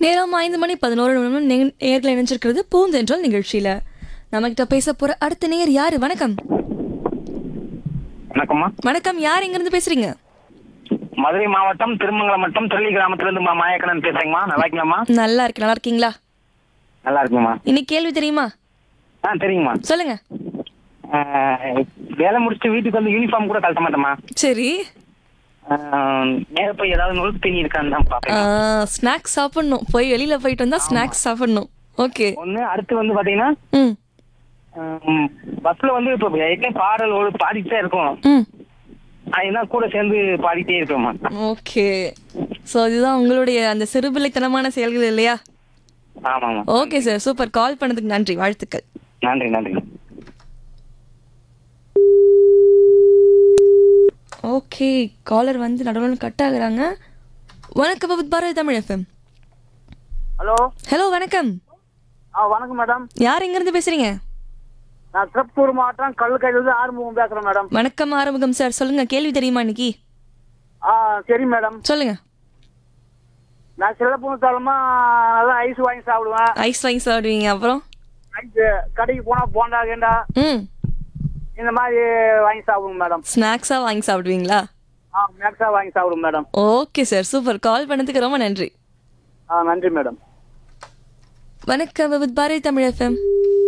நேரம் ஐந்து மணி பதினோரு நிமிடம் நே- நேர்களை இணைஞ்சிருக்கிறது பூந்தென்றல் நிகழ்ச்சியில நம்மகிட்ட பேச போற அடுத்த நேர் யாரு வணக்கம் வணக்கம்மா வணக்கம் யார் எங்க இருந்து பேசுறீங்க மதுரை மாவட்டம் திருமங்கலம் வட்டம் திருளி கிராமத்திலிருந்து மா மாயக்கணன் பேசுறேங்கம்மா நல்லா இருக்கீங்களாம்மா நல்லா இருக்கு நல்லா இருக்கீங்களா நல்லா இருக்குங்கம்மா இன்னைக்கு கேள்வி தெரியுமா ஆ தெரியுங்கம்மா சொல்லுங்க ஆ, வேலை முடிச்சுட்டு வீட்டுக்கு வந்து யூனிஃபார்ம் கூட கழட்ட மாட்டேம்மா சரி நேர போய் ஏதாவது நுழுக்கு தண்ணி இருக்கான்னு தான் பார்ப்பேன் ஸ்நாக்ஸ் சாப்பிடணும் போய் வெளியில போயிட்டு வந்தா ஸ்நாக்ஸ் சாப்பிடணும் ஓகே ஒன்று அடுத்து வந்து பார்த்தீங்கன்னா ம் ம், பஸ்ல வந்து இப்போ ஏற்கனவே பாடல் ஒரு பாடிட்டே இருக்கும் ம் அது என்ன கூட சேர்ந்து பாடிட்டே இருக்கோம்மா ஓகே ஸோ இதுதான் உங்களுடைய அந்த சிறுபிள்ளைத்தனமான செயல்கள் இல்லையா ஆமாம்மா ஓகே சார் சூப்பர் கால் பண்ணதுக்கு நன்றி வாழ்த்துக்கள் நன்றி நன்றி ஓகே காலர் வந்து நடுவில் கட் ஆகுறாங்க வணக்கம் with Bharathi Tamil FM hello hello வணக்கம் ஆ வணக்கம் மேடம் யார் எங்கேருந்து பேசுறீங்க நான் திருப்பூர் மாவட்டம் கல்லுக்கையிலிருந்து ஆறுமுகம் பேசுறேன் மேடம் வணக்கம் ஆறுமுகம் சார் சொல்லுங்க கேள்வி தெரியுமா இன்னைக்கு ஆ சரி மேடம் சொல்லுங்க நான் சிறப்பு தரமா நல்லா ஐஸ் வாங்கி சாப்பிடுவேன் ஐஸ் வாங்கி சாப்பிடுவீங்க அப்புறம் ஐஸ் கடைக்கு போனா போண்டா கேண்டா ம் இந்த மாதிரி வாங்கி சாப்பிடுவோம் மேடம் ஸ்நாக்ஸாக வாங்கி சாப்பிடுவீங்களா ஆ மேக்ஸா வாங்கி சாப்பிடுவோம் madam okay sir super call பண்ணதுக்கு ரொம்ப நன்றி ஆ நன்றி மேடம் வணக்கம் வித் பாரதி தமிழ் எஃப்எம்